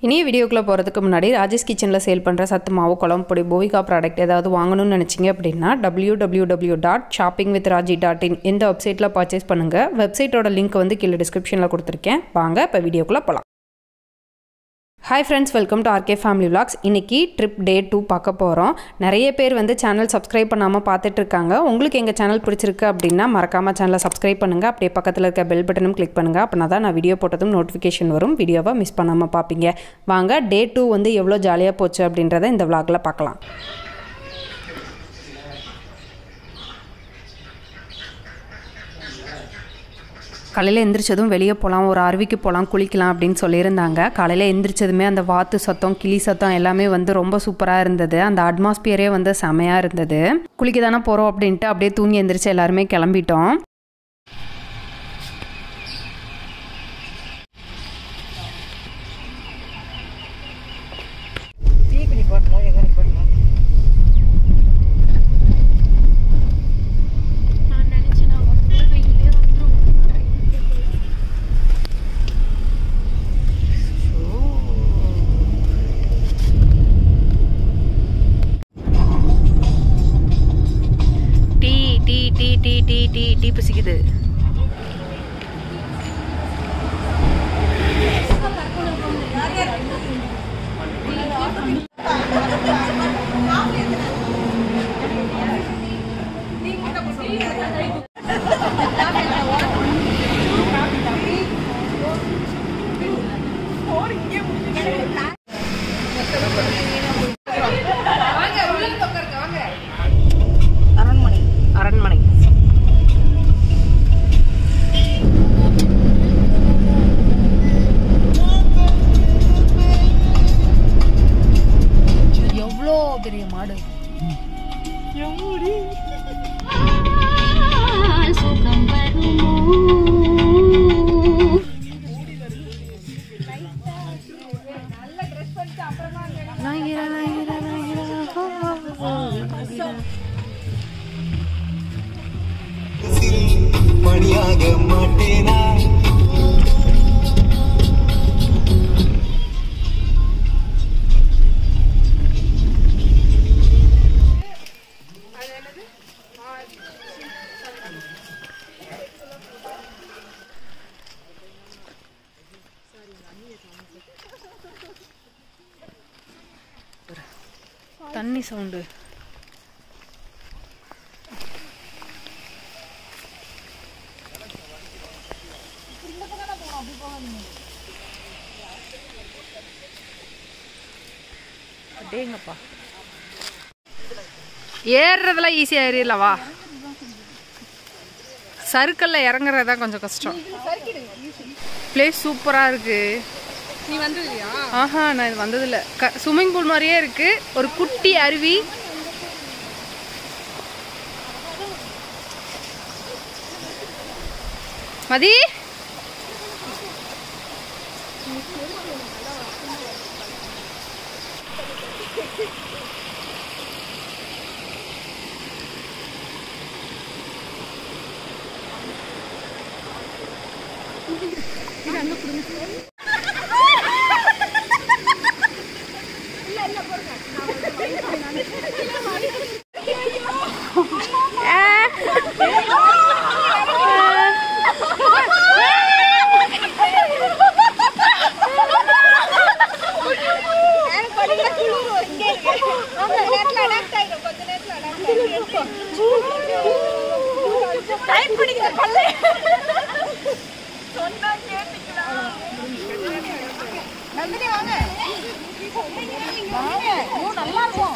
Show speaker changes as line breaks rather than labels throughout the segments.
இனிய வீடியோக்குள்ளே போகிறதுக்கு முன்னாடி ராஜேஷ் கிச்சனில் சேல் பண்ணுற சத்து மாவு குழம்பு பொடி போவிகா ப்ராடக்ட் ஏதாவது வாங்கணும்னு நினச்சிங்க அப்படின்னா W W W dot shopping with Raji dot in இந்த வெப்சைட்டில் பர்ச்சேஸ் பண்ணுங்கள் வெப்சைட்டோட லிங்க் வந்து கீழே டிஸ்கிரிப்ஷனில் கொடுத்துருக்கேன் வாங்க இப்போ வீடியோக்குள்ளே போகலாம் hi friends welcome to RK family vlogs இன்னைக்கு ட்ரிப் டே டூ பார்க்க போகிறோம் நிறைய பேர் வந்து சேனல் சப்ஸ்கிரைப் பண்ணாமல் பார்த்துட்டு இருக்காங்க உங்களுக்கு எங்கள் சேனல் பிடிச்சிருக்கு அப்படின்னா மறக்காமல் சேனலை சப்ஸ்கிரைப் பண்ணுங்கள் அப்படியே பக்கத்தில் இருக்க பெல் பட்டனும் கிளிக் பண்ணுங்கள் அப்படின்னா தான் நான் வீடியோ போட்டதும் நோட்டிஃபிகேஷன் வரும் வீடியோவை மிஸ் பண்ணாமல் பார்ப்பீங்க வாங்க டே டூ வந்து எவ்வளோ ஜாலியாக போச்சு அப்படின்றத இந்த vlogல பார்க்கலாம் காலையில் எந்திரிச்சதும் வெளியே போகலாம் ஒரு அருவிக்கு போகலாம் குளிக்கலாம் அப்படின்னு சொல்லியிருந்தாங்க காலையில் எந்திரிச்சதுமே அந்த வாத்து சத்தம் கிளி சத்தம் எல்லாமே வந்து ரொம்ப சூப்பராக இருந்தது அந்த அட்மாஸ்பியரே வந்து செமையாக இருந்தது குளிக்க தானே போகிறோம் அப்படின்ட்டு அப்படியே தூங்கி எந்திரிச்சு எல்லாருமே கிளம்பிட்டோம்
டீக்கு நிப்பாட்டணும் எங்க நிப்பாட்டணும்
நான் நினைச்சேன் நான் ஒருத்தர் வெயிலே வந்துரும்
tea tea tea tea tea tea tea பசிக்குது
அரண்மனை
அரண்மனை
எவ்வளோ பெரிய மாடு
சுகம் வருமோ
மணியாக மாட்டேனா
தண்ணி சவுண்டு அடேங்கப்பா ஏறுறதுலாம் ஈஸியாக ஏறிடலவா சறுக்கல்ல இறங்குறது தான் கொஞ்சம் கஷ்டம் பிளேஸ் சூப்பராக இருக்கு
நீ வந்ததுயா
ஆஹா நான் இது வந்ததில்ல க ஸ்விம்மிங் பூல் மாதிரியே இருக்கு ஒரு குட்டி அருவி மதி
நல்லா இருக்கும்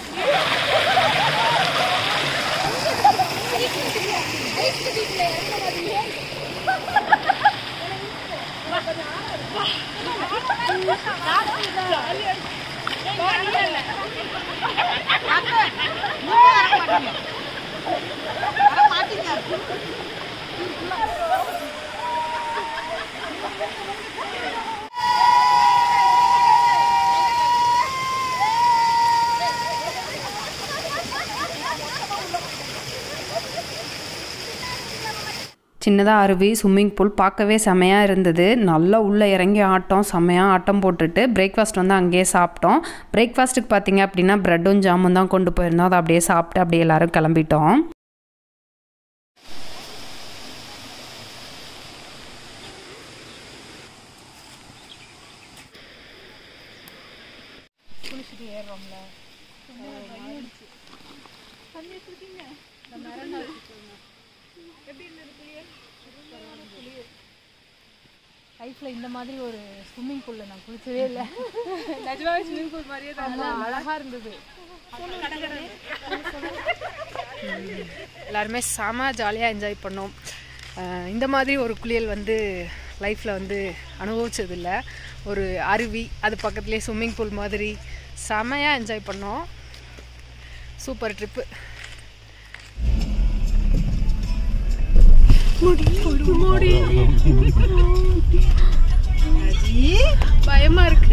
சின்னதாக அருவி ஸ்விம்மிங் பூல் பார்க்கவே செமையாக இருந்தது நல்லா உள்ளே இறங்கி ஆட்டம் செமையாக ஆட்டம் போட்டுட்டு பிரேக்ஃபாஸ்ட் வந்து அங்கேயே சாப்பிட்டோம் பிரேக்ஃபாஸ்ட்டுக்கு பார்த்தீங்க அப்படின்னா ப்ரெட்டும் ஜாமுன் தான் கொண்டு போயிருந்தோம் அதை அப்படியே சாப்பிட்டு அப்படியே எல்லாரும் கிளம்பிட்டோம்
லைஃப்ல இந்த மாதிரி ஒரு ஸ்விம்மிங் பூல்ல நான் குளிச்சதே இல்லை நிஜமாவே ஸ்விம்மிங் பூல் மாதிரியே தான் அழகா இருந்தது
எல்லாருமே செம ஜாலியாக என்ஜாய் பண்ணோம் அஹ் இந்த மாதிரி ஒரு குளியல் வந்து லைஃப்பில் வந்து அனுபவிச்சதில்ல ஒரு அருவி அது பக்கத்துலேயே ஸ்விம்மிங் பூல் மாதிரி செமையாக என்ஜாய் பண்ணோம் சூப்பர் ட்ரிப்பு பயமா இருக்கு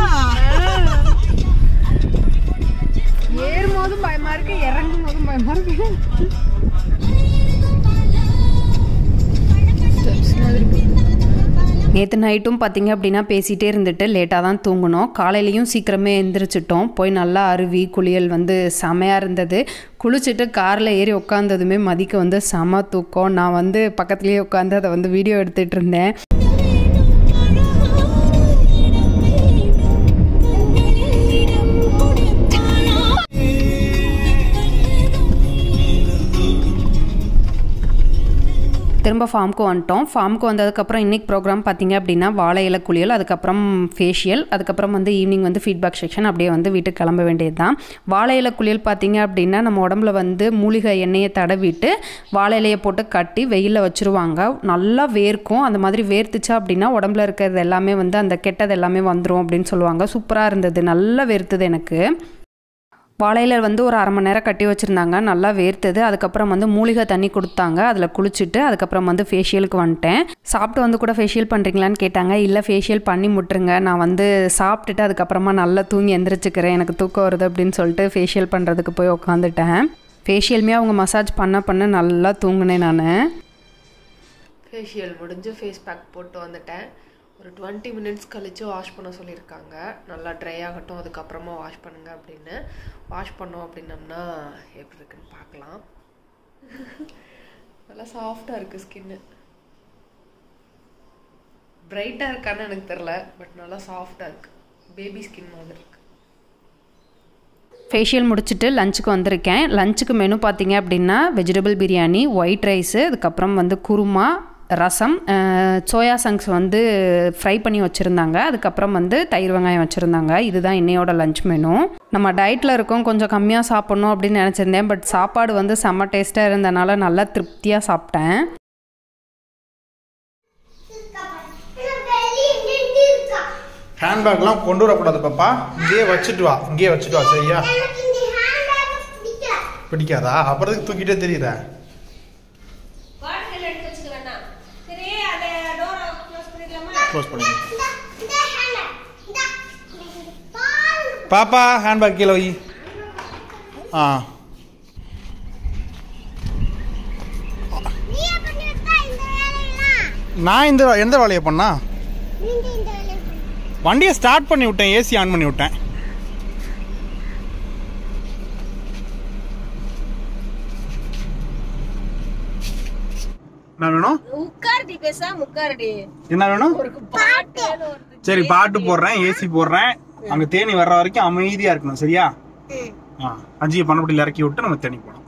ஏறும் போதும் பயமா இருக்கு இறங்கும் போதும் பயமா இருக்கு நேற்று நைட்டும் பார்த்தீங்க அப்படின்னா பேசிகிட்டே இருந்துட்டு லேட்டாக தான் தூங்கினோம் காலையிலையும் சீக்கிரமே எந்திரிச்சிட்டோம் போய் நல்லா அருவி குளியல் வந்து செமையாக இருந்தது குளிச்சுட்டு காரில் ஏறி உட்காந்ததுமே மதிக்க வந்து செம தூக்கம் நான் வந்து பக்கத்துலேயே உட்காந்து அதை வந்து வீடியோ எடுத்துகிட்டு இருந்தேன் திரும்ப ஃபார்முக்கு வந்துட்டோம் ஃபார்முக்கு வந்ததுக்கப்புறம் இன்றைக்கி ப்ரோக்ராம் பார்த்தீங்க அப்படின்னா வாழை இலை குளியல் அதுக்கப்புறம் ஃபேஷியல் அதுக்கப்புறம் வந்து ஈவினிங் வந்து ஃபீட்பேக் செக்ஷன் அப்படியே வந்து வீட்டுக்கு கிளம்ப வேண்டியது தான் வாழை இலை குளியல் பார்த்தீங்க அப்படின்னா நம்ம உடம்புல வந்து மூலிகை எண்ணெயை தடவிட்டு வாழை இலையை போட்டு கட்டி வெயிலில் வச்சுருவாங்க நல்லா வேர்க்கும் அந்த மாதிரி வேர்த்துச்சு அப்படின்னா உடம்புல இருக்கிறது எல்லாமே வந்து அந்த கெட்டது எல்லாமே வந்துடும் அப்படின்னு சொல்லுவாங்க சூப்பராக இருந்தது நல்லா வேர்த்தது எனக்கு வாழையில வந்து ஒரு அரை மணி நேரம் கட்டி வச்சுருந்தாங்க நல்லா வேர்த்தது அதுக்கப்புறம் வந்து மூலிகை தண்ணி கொடுத்தாங்க அதில் குளிச்சுட்டு அதுக்கப்புறம் வந்து ஃபேஷியலுக்கு வந்துட்டேன் சாப்பிட்டு வந்து கூட ஃபேஷியல் பண்ணுறீங்களான்னு கேட்டாங்க இல்லை ஃபேஷியல் பண்ணி முட்டுருங்க நான் வந்து சாப்பிட்டுட்டு அதுக்கப்புறமா நல்லா தூங்கி எந்திரிச்சுக்கிறேன் எனக்கு தூக்கம் வருது அப்படின்னு சொல்லிட்டு ஃபேஷியல் பண்ணுறதுக்கு போய் உட்காந்துட்டேன் ஃபேஷியலுமே அவங்க மசாஜ் பண்ண பண்ண நல்லா தூங்கினேன் நான்
ஃபேஷியல் முடிஞ்சு ஃபேஸ் பேக் போட்டு வந்துட்டேன் ஒரு டுவெண்ட்டி மினிட்ஸ் கழித்து வாஷ் பண்ண சொல்லியிருக்காங்க நல்லா ட்ரை ஆகட்டும் அதுக்கப்புறமா வாஷ் பண்ணுங்க அப்படின்னு வாஷ் பண்ணோம் அப்படின்னம்னா எப்படி இருக்குன்னு பார்க்கலாம் நல்லா சாஃப்டாக இருக்குது ஸ்கின்னு பிரைட்டாக இருக்கான்னு எனக்கு தெரில பட் நல்லா சாஃப்டாக இருக்குது பேபி ஸ்கின் மாதிரி இருக்குது
ஃபேஷியல் முடிச்சுட்டு லஞ்சுக்கு வந்திருக்கேன் லஞ்சுக்கு மெனு பார்த்தீங்க அப்படின்னா வெஜிடபிள் பிரியாணி ஒயிட் ரைஸு அதுக்கப்புறம் வந்து குருமா ரசம் அஹ், சோயா சங்க்ஸ் வந்து ஃப்ரை பண்ணி வச்சுருந்தாங்க அதுக்கப்புறம் வந்து தயிர் வெங்காயம் வச்சுருந்தாங்க இதுதான் இன்னையோட லஞ்ச் மெனு நம்ம டயட்டில் இருக்கோம் கொஞ்சம் கம்மியாக சாப்பிட்ணும் அப்படின்னு நினச்சிருந்தேன் பட் சாப்பாடு வந்து செம்ம டேஸ்ட்டாக இருந்தனால நல்லா திருப்தியாக சாப்பிட்டேன்
ஹேண்ட்பேக்லாம் கொண்டு வரக்கூடாது பாப்பா இங்கேயே வச்சுட்டு வா இங்கேயே வச்சுட்டு வா சரியா பிடிக்காதா அப்புறத்துக்கு தூக்கிட்டே தெரியுற க்ளோஸ் பண்ணி பாப்பா ஹேண்ட்பேக் கீழே வை ஆ நான் இந்த எந்த வேலையை பண்ணா வண்டியை ஸ்டார்ட் பண்ணி விட்டேன் ஏசி ஆன் பண்ணி விட்டேன் என்ன வேணும்
உட்காருடி பேசா உட்காருடி
என்ன வேணும் சரி பாட்டு போடுறேன் ஏசி போடுறேன் அங்க தேனி வர்ற வரைக்கும் அமைதியா இருக்கணும் சரியா ஆ அஜியை பண்ணப்பட்டியில் இறக்கி விட்டு நம்ம தேனி போகலாம்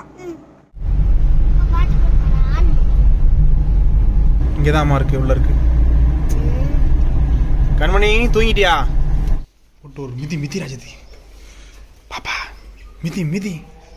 இங்கதான் இருக்கு உள்ள இருக்கு கண்மணி தூங்கிட்டியா போட்டு ஒரு மிதி மிதி ராஜதி பாப்பா மிதி மிதி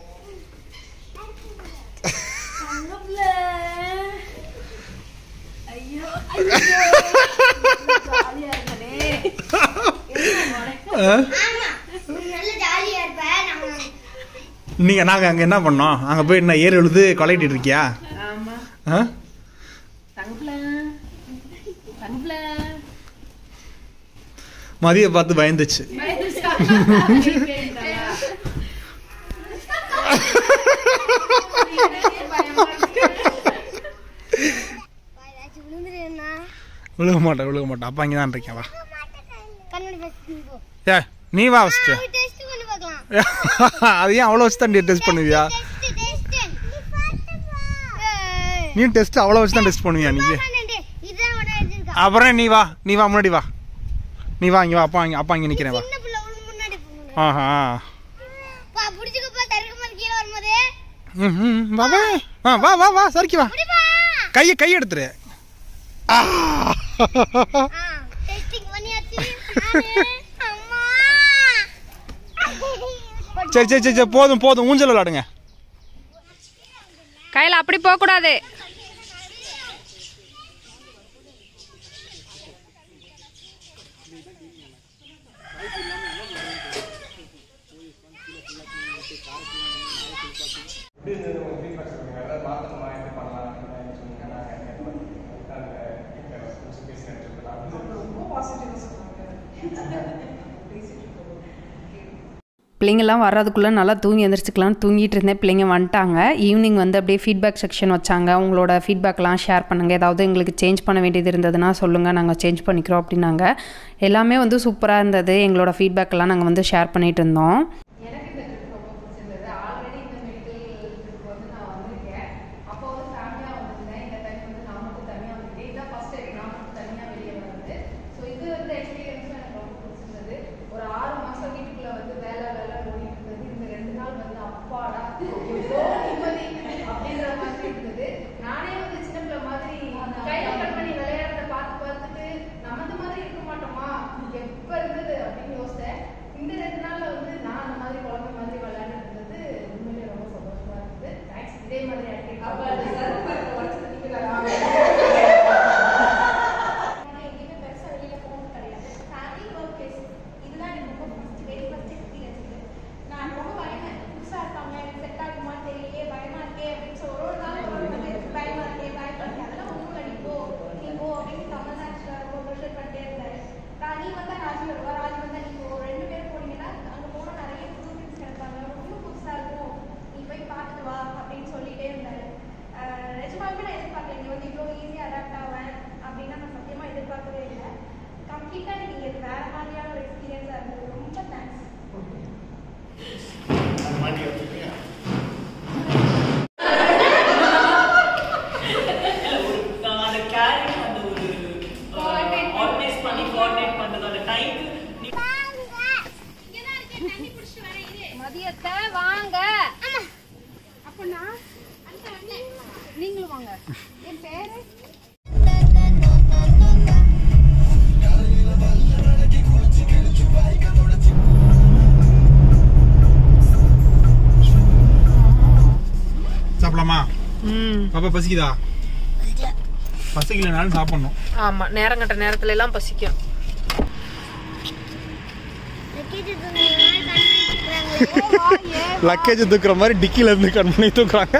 நீங்க நாங்க அங்க என்ன பண்ணோம் அங்க போய் என்ன ஏறு எழுது கொலைட்டிட்டு இருக்கியா ஆ? மதிய பார்த்து பயந்துச்சு விழுக மாட்டேன் விழுக மாட்டேன் அப்பா இங்கே தான் இருக்கேன் வா
கண்ணாடி ஃபர்ஸ்ட் போ
ஏ நீ வா ஃபஸ்ட்டு
டெஸ்ட் பண்ணி பார்க்கலாம்
அது ஏன் அவ்வளோ வச்சு தான் டெஸ்ட் பண்ணுவியா
டெஸ்ட் டெஸ்ட் நீ பாத்து பா
நீ டெஸ்ட் அவ்வளோ வச்சு தான் டெஸ்ட் பண்ணுவியா நீ
இதுதான் உடனே எடுத்துருக்கா
அப்புறம் நீ வா நீ வா முன்னாடி வா நீ வா இங்கே வா அப்பா இங்கே அப்பா இங்கே நிற்கிறேன் வா
சின்ன பிள்ளை உள்ள முன்னாடி போகணும்
ஆஹா
பா புடிச்சுக்கப்பா தடுக்க மாதிரி கீழே வரும்போது
ம் ம் வா வா ஆ வா வா வா சரிக்கு வா
புடிப்பா
கையை கை எடுத்துரு ஆ.
ஆ டெஸ்டிங் பண்ணியாச்சு நானு. அம்மா
சரி சரி சரி சரி போதும் போதும் ஊஞ்சல் விளாடுங்க
கையில் அப்படி போகக்கூடாது பிள்ளைங்கள்லாம் வர்றதுக்குள்ளே நல்லா தூங்கி எந்திரிச்சிக்கலாம்னு தூங்கிட்டு இருந்தேன் பிள்ளைங்க வந்துட்டாங்க ஈவினிங் வந்து அப்படியே ஃபீட்பேக் செக்ஷன் வச்சாங்க உங்களோட ஃபீட்பேக்லாம் ஷேர் பண்ணுங்கள் ஏதாவது எங்களுக்கு சேஞ்ச் பண்ண வேண்டியது இருந்ததுன்னா சொல்லுங்கள் நாங்கள் சேஞ்ச் பண்ணிக்கிறோம் அப்படின்னாங்க எல்லாமே வந்து சூப்பராக இருந்தது எங்களோட ஃபீட்பேக்கெல்லாம் நாங்கள் வந்து ஷேர் பண்ணிட்டு இருந்தோம்
எங்கேயுமே பெருசா வெளியில போகணும் கிடையாது ஃபேமிலி ஒர்க் பிளேஸ் இதுதான் எனக்கு ரொம்ப ஃபர்ஸ்ட் வெரி ஃபர்ஸ்ட் எக்ஸ்பீரியன்ஸ் இது நான் ரொம்ப பயந்தேன் புதுசா இருக்காங்க எனக்கு செட் ஆகுமா தெரியலையே பயமா இருக்கே அப்படின்னு சொல்லி ஒரு ஒரு நாள் ஒரு ஒரு மாதிரி பயமா இருக்கே பயமா இருக்கே அதெல்லாம் ஒன்றும் இல்லை நீ போ நீ போ அப்படின்னு தமிழ்நாட்டில் ரொம்ப ப்ரெஷர் பண்ணிட்டே இருந்தாரு நான் நீ வந்தா ராஜி வருவா ராஜி வந்தா நீ போ ரெண்டு பேரும் போனீங்கன்னா அங்க போனா நிறைய புது ஃப்ரெண்ட்ஸ் கிடைப்பாங்க ரொம்ப புதுசா இருக்கும் நீ போய் பார்த்துட்டு வா அப்படின்னு சொல்லிட்டே இருந்தாரு அஹ் நிஜமாலுமே நான் எதிர்பார்க்கல இங்க வந்து இவ்வளோ ஈஸியாக அடாப்ட் ஆவேன் அப்படின்னா நான் சத்தியமா எதிர்பார்க்கவே இல்லை கம்ப்ளீட்டாக எனக்கு இது வேற மாதிரியான ஒரு எக்ஸ்பீரியன்ஸாக இருந்தது ரொம்ப தேங்க்ஸ்
அந்த கேரிங் அந்த ஒரு ஆர்கனைஸ் பண்ணி கோஆர்டினேட் பண்றது அந்த டைம்
மதியத்தை வாங்க அப்படின்னா நீங்களும் வாங்க என் பேரு
சாப்பிடலாமா பாப்பா பசிக்குதா பசிக்கலனாலும் சாப்பிடணும்
ஆமாம் நேரங்கட்ட நேரத்துல எல்லாம் பசிக்கும்
லக்கேஜ் தூக்குற மாதிரி டிக்கில இருந்து கண் பண்ணி தூக்குறாங்க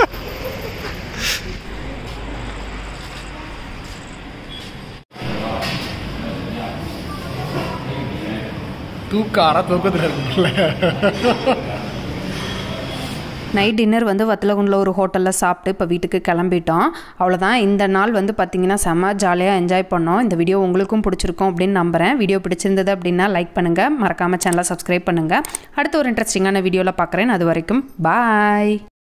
தூக்காரா தூக்கத்தில் இருக்குல்ல
நைட் டின்னர் வந்து வத்தலகுண்டில் ஒரு ஹோட்டலில் சாப்பிட்டு இப்போ வீட்டுக்கு கிளம்பிட்டோம் அவ்வளோதான் இந்த நாள் வந்து பார்த்திங்கன்னா செம்ம ஜாலியாக என்ஜாய் பண்ணோம் இந்த வீடியோ உங்களுக்கும் பிடிச்சிருக்கும் அப்படின்னு நம்புகிறேன் வீடியோ பிடிச்சிருந்தது அப்படின்னா லைக் பண்ணுங்கள் மறக்காமல் சேனலை சப்ஸ்கிரைப் பண்ணுங்கள் அடுத்த ஒரு இன்ட்ரெஸ்டிங்கான வீடியோவில் பார்க்குறேன் அது வரைக்கும் பாய்